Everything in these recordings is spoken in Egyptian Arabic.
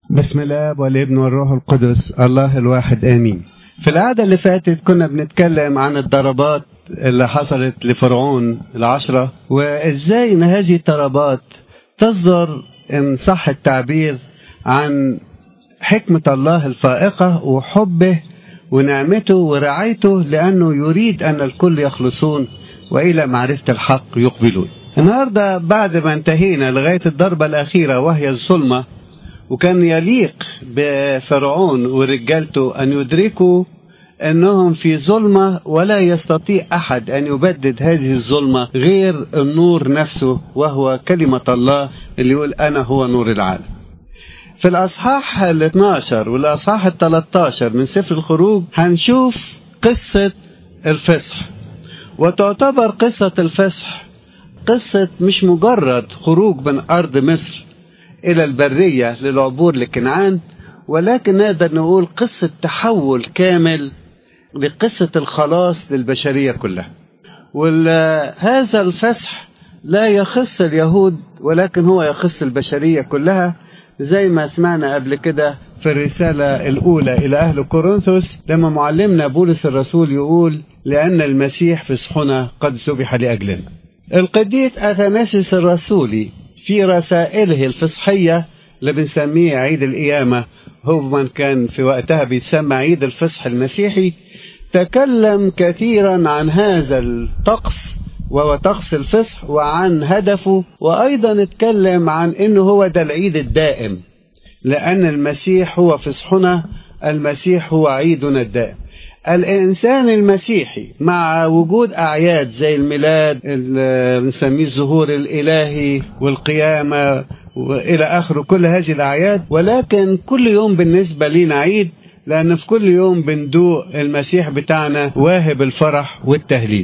بسم الله والابن والروح القدس الله الواحد امين في القعده اللي فاتت كنا بنتكلم عن الضربات اللي حصلت لفرعون العشرة وازاي ان هذه الضربات تصدر ان صح التعبير عن حكمة الله الفائقة وحبه ونعمته ورعايته لأنه يريد أن الكل يخلصون وإلى معرفة الحق يقبلون النهاردة بعد ما انتهينا لغاية الضربة الأخيرة وهي الظلمة وكان يليق بفرعون ورجالته أن يدركوا أنهم في ظلمة ولا يستطيع أحد أن يبدد هذه الظلمة غير النور نفسه وهو كلمة الله اللي يقول أنا هو نور العالم في الأصحاح ال 12 والأصحاح ال 13 من سفر الخروج هنشوف قصة الفصح وتعتبر قصة الفصح قصة مش مجرد خروج من أرض مصر إلى البرية للعبور لكنعان ولكن نقدر نقول قصة تحول كامل لقصة الخلاص للبشرية كلها وهذا الفسح لا يخص اليهود ولكن هو يخص البشرية كلها زي ما سمعنا قبل كده في الرسالة الأولى إلى أهل كورنثوس لما معلمنا بولس الرسول يقول لأن المسيح فسحنا قد ذبح لأجلنا القديس أثناسيس الرسولي في رسائله الفصحية اللي بنسميه عيد القيامة هو من كان في وقتها بيتسمى عيد الفصح المسيحي تكلم كثيرا عن هذا الطقس وهو طقس الفصح وعن هدفه وأيضا اتكلم عن أنه هو ده العيد الدائم لأن المسيح هو فصحنا المسيح هو عيدنا الدائم الإنسان المسيحي مع وجود أعياد زي الميلاد اللي بنسميه الظهور الإلهي والقيامة وإلى آخره كل هذه الأعياد ولكن كل يوم بالنسبة لنا عيد لأن في كل يوم بندوق المسيح بتاعنا واهب الفرح والتهليل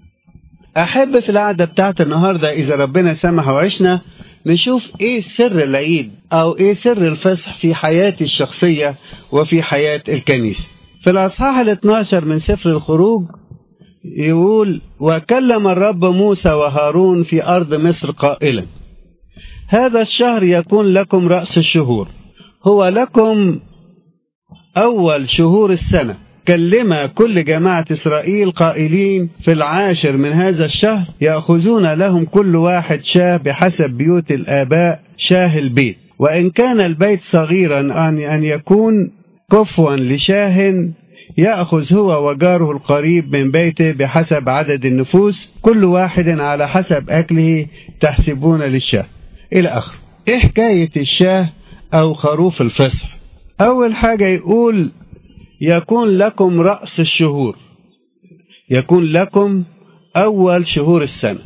أحب في القعدة بتاعت النهاردة إذا ربنا سمح وعشنا نشوف إيه سر العيد أو إيه سر الفصح في حياتي الشخصية وفي حياة الكنيسة في الأصحاح ال 12 من سفر الخروج يقول وكلم الرب موسى وهارون في أرض مصر قائلا هذا الشهر يكون لكم رأس الشهور هو لكم أول شهور السنة كلم كل جماعة إسرائيل قائلين في العاشر من هذا الشهر يأخذون لهم كل واحد شاه بحسب بيوت الآباء شاه البيت وإن كان البيت صغيرا أن أن يكون كفوا لشاه يأخذ هو وجاره القريب من بيته بحسب عدد النفوس كل واحد على حسب أكله تحسبون للشاه إلى آخره إيه حكاية الشاه أو خروف الفصح أول حاجة يقول يكون لكم رأس الشهور يكون لكم أول شهور السنة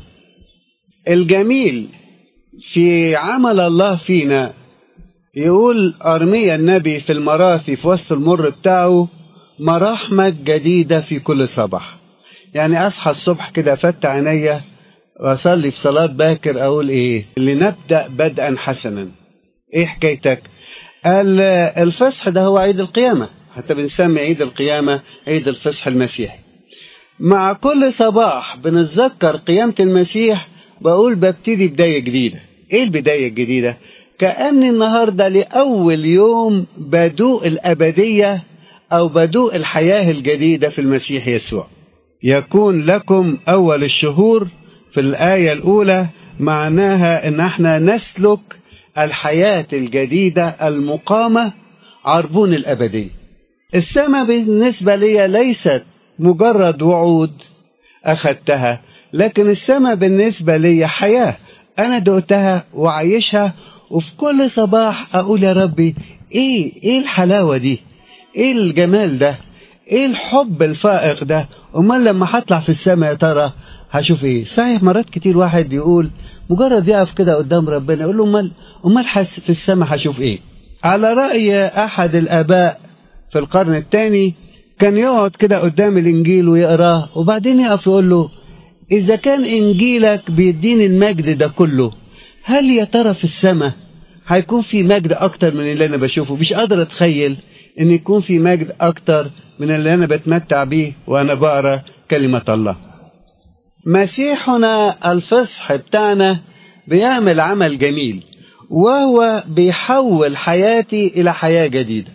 الجميل في عمل الله فينا يقول أرميا النبي في المراثي في وسط المر بتاعه مراحمة جديدة في كل صباح يعني أصحى الصبح كده أفتح عينيا وأصلي في صلاة باكر أقول إيه لنبدأ بدءا حسنا إيه حكايتك قال الفصح ده هو عيد القيامة حتى بنسمي عيد القيامة عيد الفصح المسيحي مع كل صباح بنتذكر قيامة المسيح بقول ببتدي بداية جديدة ايه البداية الجديدة كأن النهاردة لأول يوم بدوء الأبدية أو بدوء الحياة الجديدة في المسيح يسوع يكون لكم أول الشهور في الآية الأولى معناها إن احنا نسلك الحياة الجديدة المقامة عربون الأبدية السماء بالنسبة لي ليست مجرد وعود أخذتها لكن السماء بالنسبة لي حياة أنا دقتها وعايشها وفي كل صباح أقول يا ربي إيه إيه الحلاوة دي إيه الجمال ده إيه الحب الفائق ده أمال لما هطلع في السماء يا ترى هشوف إيه صحيح مرات كتير واحد يقول مجرد يقف كده قدام ربنا يقول له أمال أمال حس في السماء هشوف إيه على رأي أحد الآباء في القرن الثاني كان يقعد كده قدام الإنجيل ويقراه وبعدين يقف يقول له إذا كان إنجيلك بيديني المجد ده كله هل يا ترى في السماء هيكون في مجد أكتر من اللي أنا بشوفه مش قادر أتخيل إن يكون في مجد أكتر من اللي أنا بتمتع بيه وأنا بقرا كلمة الله مسيحنا الفصح بتاعنا بيعمل عمل جميل وهو بيحول حياتي إلى حياة جديدة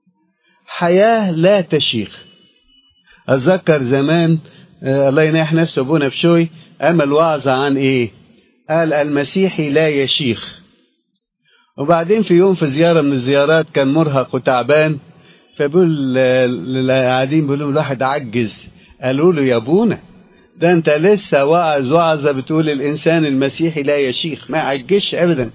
حياة لا تشيخ أتذكر زمان آه الله ينيح نفسه أبونا بشوي عمل وعظة عن إيه قال المسيحي لا يشيخ وبعدين في يوم في زيارة من الزيارات كان مرهق وتعبان فبيقول للقاعدين بيقول لهم الواحد عجز قالوا له يا ابونا ده انت لسه واعظ وعظة بتقول الانسان المسيحي لا يشيخ ما يعجزش ابدا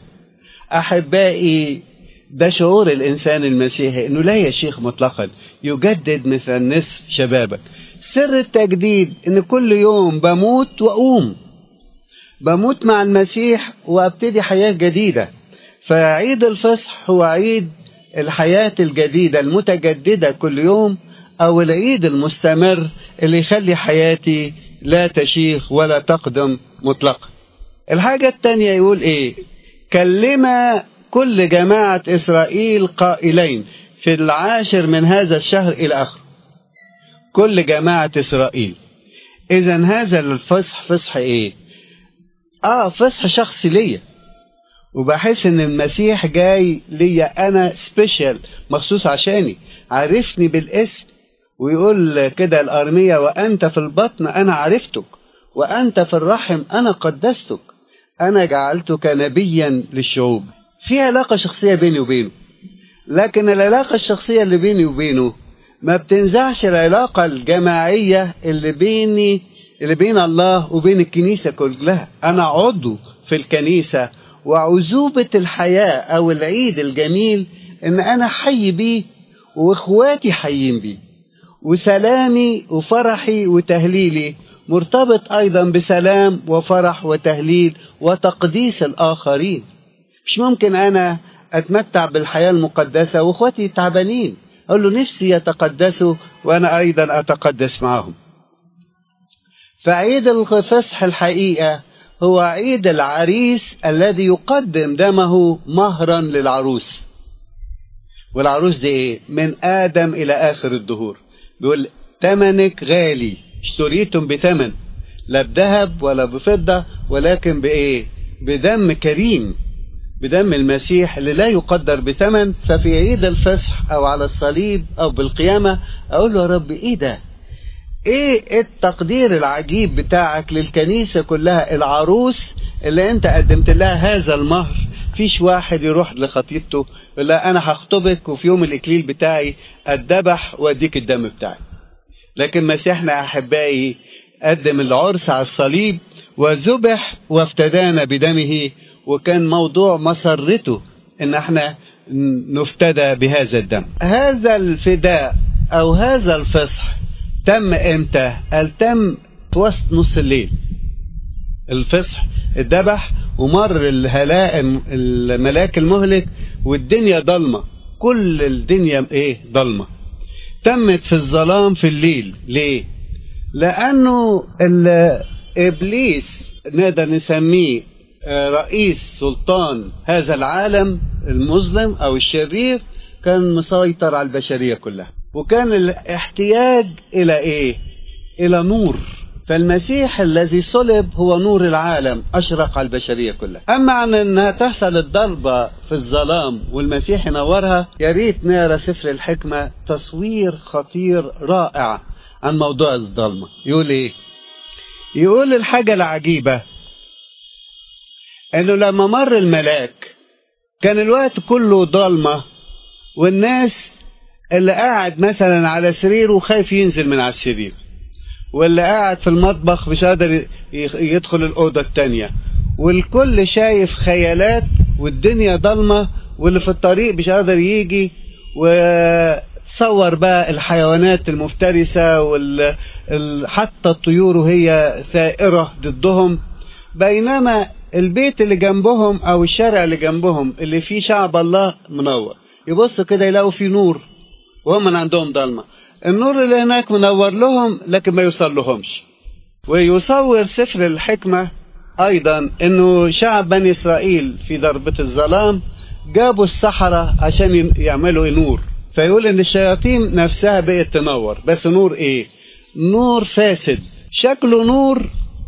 احبائي ده شعور الانسان المسيحي انه لا يشيخ مطلقا يجدد مثل النسر شبابك سر التجديد ان كل يوم بموت واقوم بموت مع المسيح وابتدي حياة جديدة فعيد الفصح هو عيد الحياة الجديدة المتجددة كل يوم أو العيد المستمر اللي يخلي حياتي لا تشيخ ولا تقدم مطلقا الحاجة التانية يقول إيه كلم كل جماعة إسرائيل قائلين في العاشر من هذا الشهر إلى آخره كل جماعة إسرائيل إذا هذا الفصح فصح إيه آه فصح شخصي ليا وبحس ان المسيح جاي ليا انا سبيشال مخصوص عشاني عرفني بالاسم ويقول كده الارمية وانت في البطن انا عرفتك وانت في الرحم انا قدستك انا جعلتك نبيا للشعوب في علاقة شخصية بيني وبينه لكن العلاقة الشخصية اللي بيني وبينه ما بتنزعش العلاقة الجماعية اللي بيني اللي بين الله وبين الكنيسة كلها أنا عضو في الكنيسة وعزوبة الحياة أو العيد الجميل إن أنا حي بيه وإخواتي حيين بيه وسلامي وفرحي وتهليلي مرتبط أيضا بسلام وفرح وتهليل وتقديس الآخرين مش ممكن أنا أتمتع بالحياة المقدسة وإخواتي تعبانين أقول له نفسي يتقدسوا وأنا أيضا أتقدس معهم فعيد الفصح الحقيقة هو عيد العريس الذي يقدم دمه مهرا للعروس والعروس دي ايه من ادم الى اخر الدهور بيقول تمنك غالي اشتريتم بثمن لا بذهب ولا بفضة ولكن بايه بدم كريم بدم المسيح اللي لا يقدر بثمن ففي عيد الفصح او على الصليب او بالقيامة اقول له يا رب ايه ده ايه التقدير العجيب بتاعك للكنيسة كلها العروس اللي انت قدمت لها هذا المهر فيش واحد يروح لخطيبته يقول لها انا هخطبك وفي يوم الاكليل بتاعي اتذبح واديك الدم بتاعي لكن مسيحنا احبائي قدم العرس على الصليب وذبح وافتدانا بدمه وكان موضوع مسرته ان احنا نفتدى بهذا الدم هذا الفداء او هذا الفصح تم امتى قال تم في وسط نص الليل الفصح اتذبح ومر الهلاء الملاك المهلك والدنيا ضلمه كل الدنيا ايه ضلمه تمت في الظلام في الليل ليه لانه ابليس نقدر نسميه رئيس سلطان هذا العالم المظلم او الشرير كان مسيطر على البشريه كلها وكان الاحتياج الى ايه الى نور فالمسيح الذي صلب هو نور العالم اشرق على البشريه كلها اما عن انها تحصل الضربه في الظلام والمسيح ينورها يا ريت نقرا سفر الحكمه تصوير خطير رائع عن موضوع الظلمه يقول ايه يقول الحاجه العجيبه انه لما مر الملاك كان الوقت كله ضلمه والناس اللي قاعد مثلا على سريره خايف ينزل من على السرير واللي قاعد في المطبخ مش قادر يدخل الأوضة التانية والكل شايف خيالات والدنيا ضلمة واللي في الطريق مش قادر يجي وتصور بقى الحيوانات المفترسة وحتى الطيور وهي ثائرة ضدهم بينما البيت اللي جنبهم أو الشارع اللي جنبهم اللي فيه شعب الله منور يبص كده يلاقوا فيه نور وهم من عندهم ضلمة النور اللي هناك منور لهم لكن ما يوصل لهمش ويصور سفر الحكمة أيضا أنه شعب بني إسرائيل في ضربة الظلام جابوا السحرة عشان يعملوا نور فيقول أن الشياطين نفسها بقت تنور بس نور إيه؟ نور فاسد شكله نور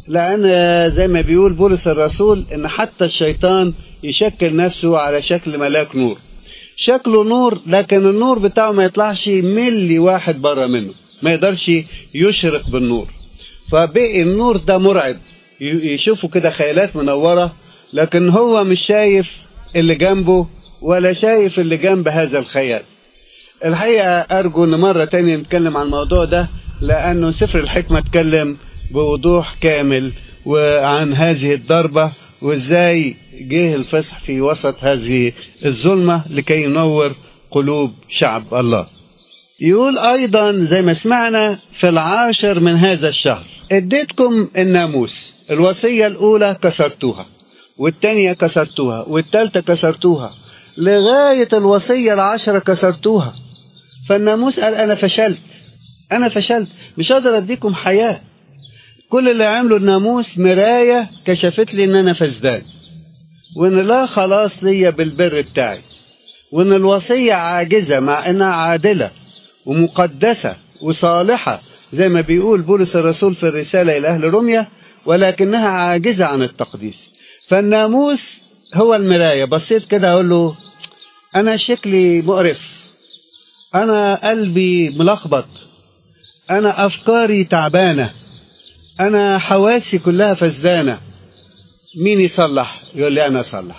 لأن زي ما بيقول بولس الرسول إن حتى الشيطان يشكل نفسه على شكل ملاك نور شكله نور لكن النور بتاعه ما يطلعش ملي واحد بره منه ما يقدرش يشرق بالنور فبقي النور ده مرعب يشوفوا كده خيالات منورة لكن هو مش شايف اللي جنبه ولا شايف اللي جنب هذا الخيال الحقيقة أرجو أن مرة تانية نتكلم عن الموضوع ده لأنه سفر الحكمة اتكلم بوضوح كامل وعن هذه الضربة وإزاي جه الفصح في وسط هذه الظلمة لكي ينور قلوب شعب الله يقول أيضا زي ما سمعنا في العاشر من هذا الشهر اديتكم الناموس الوصية الأولى كسرتوها والتانية كسرتوها والتالتة كسرتوها لغاية الوصية العشرة كسرتوها فالناموس قال أنا فشلت أنا فشلت مش قادر أديكم حياة كل اللي عمله الناموس مراية كشفت لي إن أنا فسدان وإن لا خلاص ليا بالبر بتاعي وإن الوصية عاجزة مع إنها عادلة ومقدسة وصالحة زي ما بيقول بولس الرسول في الرسالة إلى أهل روميا ولكنها عاجزة عن التقديس فالناموس هو المراية بصيت كده أقول له أنا شكلي مقرف أنا قلبي ملخبط أنا أفكاري تعبانة أنا حواسي كلها فسدانة مين يصلح يقول لي أنا أصلح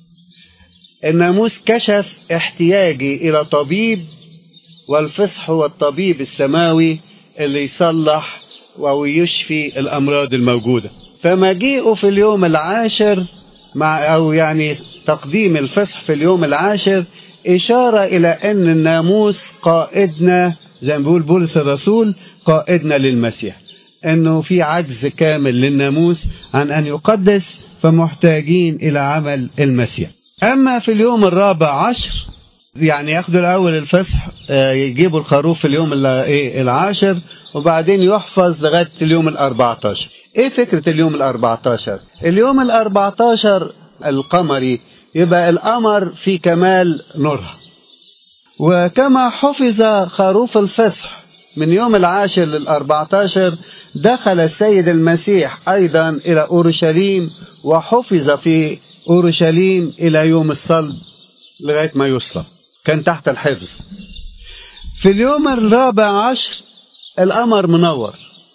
الناموس كشف احتياجي إلى طبيب والفصح هو الطبيب السماوي اللي يصلح أو يشفي الأمراض الموجودة فمجيئه في اليوم العاشر مع أو يعني تقديم الفصح في اليوم العاشر إشارة إلى أن الناموس قائدنا زي ما بيقول بولس الرسول قائدنا للمسيح أنه في عجز كامل للناموس عن أن يقدس فمحتاجين إلى عمل المسيح أما في اليوم الرابع عشر يعني ياخدوا الأول الفصح يجيبوا الخروف في اليوم العاشر وبعدين يحفظ لغاية اليوم الأربعتاشر إيه فكرة اليوم الأربعتاشر اليوم الأربعتاشر القمري يبقى القمر في كمال نورها وكما حفظ خروف الفصح من يوم العاشر للأربعتاشر دخل السيد المسيح أيضا إلى أورشليم وحفظ في أورشليم إلى يوم الصلب لغاية ما يصلب كان تحت الحفظ في اليوم الرابع عشر القمر منور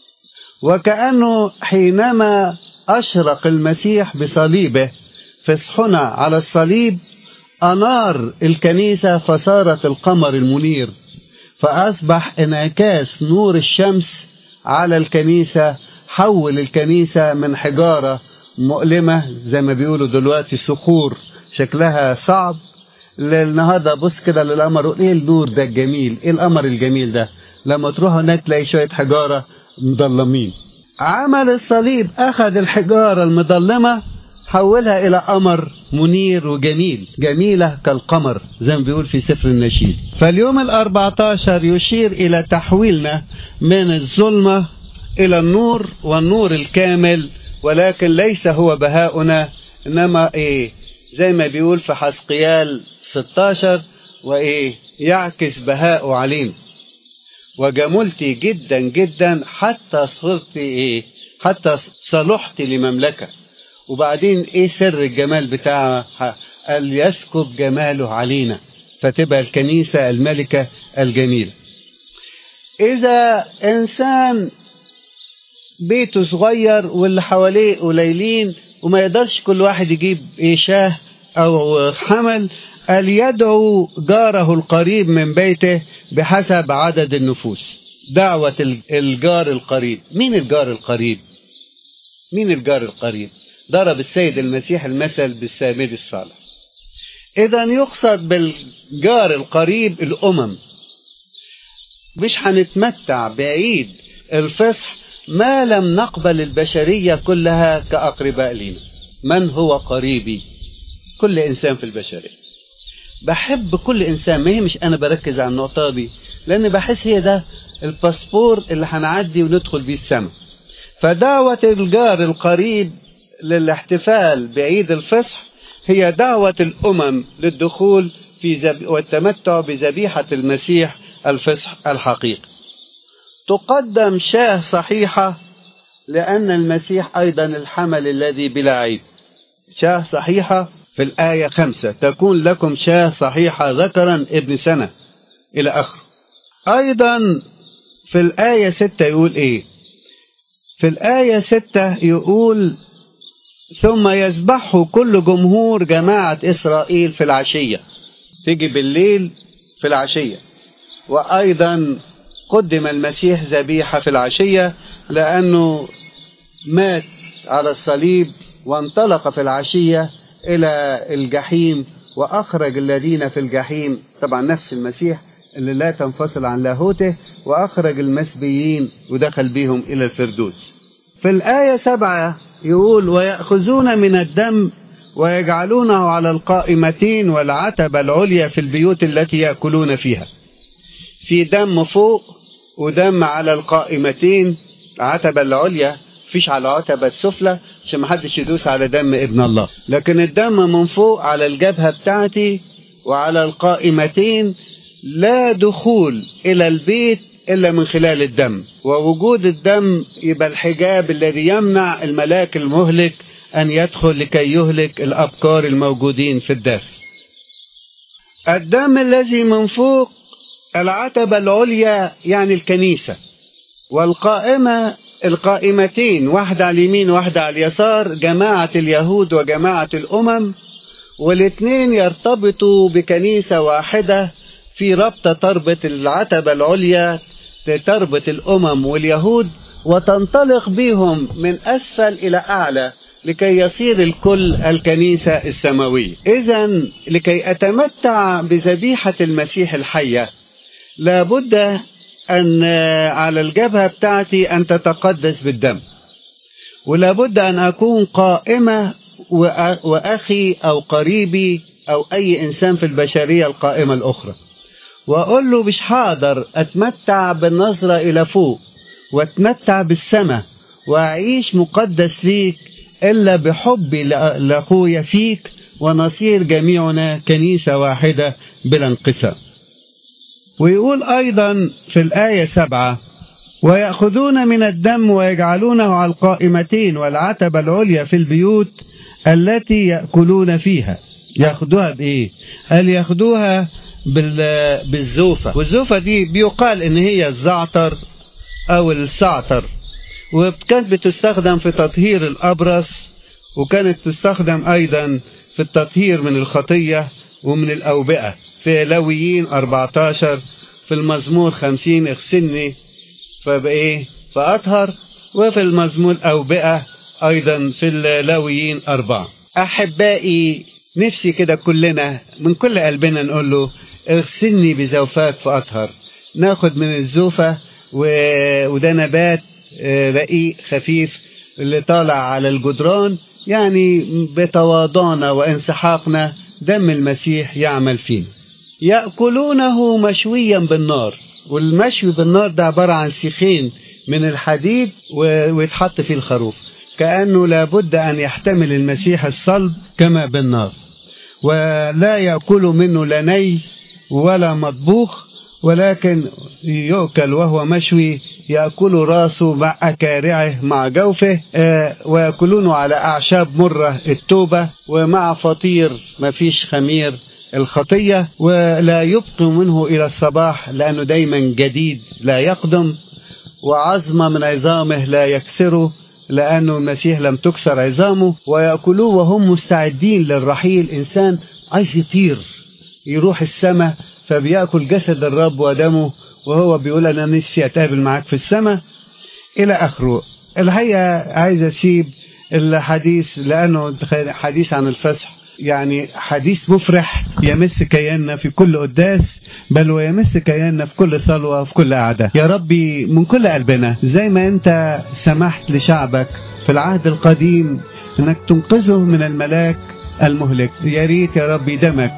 وكأنه حينما أشرق المسيح بصليبه فصحنا على الصليب أنار الكنيسة فصارت القمر المنير فأصبح انعكاس نور الشمس على الكنيسة حول الكنيسة من حجارة مؤلمة زي ما بيقولوا دلوقتي صخور شكلها صعب النهارده بص كده للقمر ايه النور ده الجميل ايه القمر الجميل ده لما تروح هناك تلاقي شويه حجاره مضلمين عمل الصليب اخذ الحجاره المضلمه حولها الى قمر منير وجميل جميله كالقمر زي ما بيقول في سفر النشيد فاليوم الأربعتاشر يشير الى تحويلنا من الظلمه الى النور والنور الكامل ولكن ليس هو بهاؤنا انما ايه زي ما بيقول في حسقيال 16 وايه يعكس بهاءه علينا وجملتي جدا جدا حتى صرت ايه حتى صلحت لمملكة وبعدين ايه سر الجمال بتاعها قال يسكب جماله علينا فتبقى الكنيسة الملكة الجميلة إذا إنسان بيته صغير واللي حواليه قليلين وما يقدرش كل واحد يجيب إيه شاه أو حمل قال يدعو جاره القريب من بيته بحسب عدد النفوس دعوة الجار القريب مين الجار القريب مين الجار القريب ضرب السيد المسيح المثل بالسامد الصالح إذا يقصد بالجار القريب الأمم مش هنتمتع بعيد الفصح ما لم نقبل البشرية كلها كأقرباء لنا من هو قريبي كل إنسان في البشرية بحب كل إنسان ما هي مش أنا بركز على النقطة دي لأن بحس هي ده الباسبور اللي هنعدي وندخل بيه السماء فدعوة الجار القريب للاحتفال بعيد الفصح هي دعوة الأمم للدخول في زب... والتمتع بذبيحة المسيح الفصح الحقيقي تقدم شاه صحيحة لأن المسيح أيضا الحمل الذي بلا عيب شاه صحيحة في الآية خمسة تكون لكم شاه صحيحة ذكرا ابن سنة إلى آخره أيضا في الآية ستة يقول إيه في الآية ستة يقول ثم يذبحه كل جمهور جماعة إسرائيل في العشية تيجي بالليل في العشية وأيضا قدم المسيح ذبيحة في العشية لأنه مات على الصليب وانطلق في العشية إلى الجحيم وأخرج الذين في الجحيم طبعا نفس المسيح اللي لا تنفصل عن لاهوته وأخرج المسبيين ودخل بهم إلى الفردوس في الآية سبعة يقول ويأخذون من الدم ويجعلونه على القائمتين والعتبة العليا في البيوت التي يأكلون فيها في دم فوق ودم على القائمتين العتبة العليا فيش على العتبة السفلى عشان ما حدش يدوس على دم ابن الله لكن الدم من فوق على الجبهة بتاعتي وعلى القائمتين لا دخول إلى البيت إلا من خلال الدم ووجود الدم يبقى الحجاب الذي يمنع الملاك المهلك أن يدخل لكي يهلك الأبكار الموجودين في الداخل الدم الذي من فوق العتبة العليا يعني الكنيسة والقائمة القائمتين واحدة على اليمين واحدة على اليسار جماعة اليهود وجماعة الأمم والاثنين يرتبطوا بكنيسة واحدة في ربطة تربط العتبة العليا تربط الأمم واليهود وتنطلق بهم من أسفل إلى أعلى لكي يصير الكل الكنيسة السماوية إذا لكي أتمتع بذبيحة المسيح الحية لابد أن على الجبهة بتاعتي أن تتقدس بالدم ولابد أن أكون قائمة وأخي أو قريبي أو أي إنسان في البشرية القائمة الأخرى وأقول له مش حاضر أتمتع بالنظرة إلى فوق وأتمتع بالسماء وأعيش مقدس ليك إلا بحبي لأخويا فيك ونصير جميعنا كنيسة واحدة بلا انقسام ويقول أيضا في الآية سبعة ويأخذون من الدم ويجعلونه على القائمتين والعتبة العليا في البيوت التي يأكلون فيها يأخذوها بإيه؟ هل يأخذوها بالزوفة والزوفة دي بيقال إن هي الزعتر أو السعتر وكانت بتستخدم في تطهير الأبرص وكانت تستخدم أيضا في التطهير من الخطية ومن الأوبئة في لويين 14 في المزمور 50 اغسلني فبإيه فأطهر وفي المزمور أوبئة أيضا في اللويين أربعة أحبائي نفسي كده كلنا من كل قلبنا نقول له اغسلني بزوفات فأطهر ناخد من الزوفة و... وده نبات رقيق خفيف اللي طالع على الجدران يعني بتواضعنا وانسحاقنا دم المسيح يعمل فينا يأكلونه مشويا بالنار والمشوي بالنار ده عبارة عن سيخين من الحديد ويتحط فيه الخروف كأنه لابد أن يحتمل المسيح الصلب كما بالنار ولا يأكل منه لا ني ولا مطبوخ ولكن يؤكل وهو مشوي يأكل راسه مع أكارعه مع جوفه آه ويأكلونه على أعشاب مرة التوبة ومع فطير ما فيش خمير الخطية ولا يبقي منه إلى الصباح لأنه دايما جديد لا يقدم وعظم من عظامه لا يكسره لأنه المسيح لم تكسر عظامه ويأكلوه وهم مستعدين للرحيل إنسان عايز يطير يروح السماء فبيأكل جسد الرب ودمه وهو بيقول أنا نفسي أتقابل معاك في السماء إلى آخره الحقيقة عايز أسيب الحديث لأنه حديث عن الفسح يعني حديث مفرح يمس كياننا في كل قداس بل ويمس كياننا في كل صلوة وفي كل قعدة يا ربي من كل قلبنا زي ما أنت سمحت لشعبك في العهد القديم أنك تنقذه من الملاك المهلك يا ريت يا ربي دمك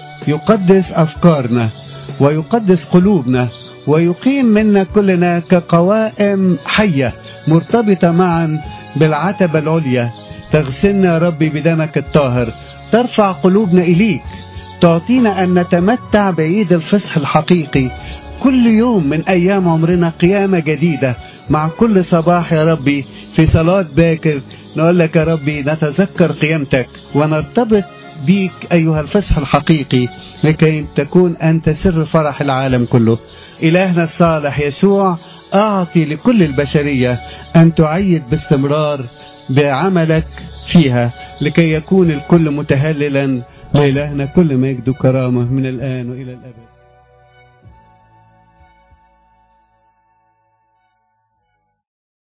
يقدس أفكارنا ويقدس قلوبنا ويقيم منا كلنا كقوائم حية مرتبطة معا بالعتبة العليا تغسلنا يا ربي بدمك الطاهر ترفع قلوبنا إليك تعطينا أن نتمتع بعيد الفصح الحقيقي كل يوم من أيام عمرنا قيامة جديدة مع كل صباح يا ربي في صلاة باكر نقول لك يا ربي نتذكر قيامتك ونرتبط بيك أيها الفصح الحقيقي لكي تكون أنت سر فرح العالم كله إلهنا الصالح يسوع أعطي لكل البشرية أن تعيد باستمرار بعملك فيها لكي يكون الكل متهللا لإلهنا كل مجد وكرامة من الآن وإلى الأبد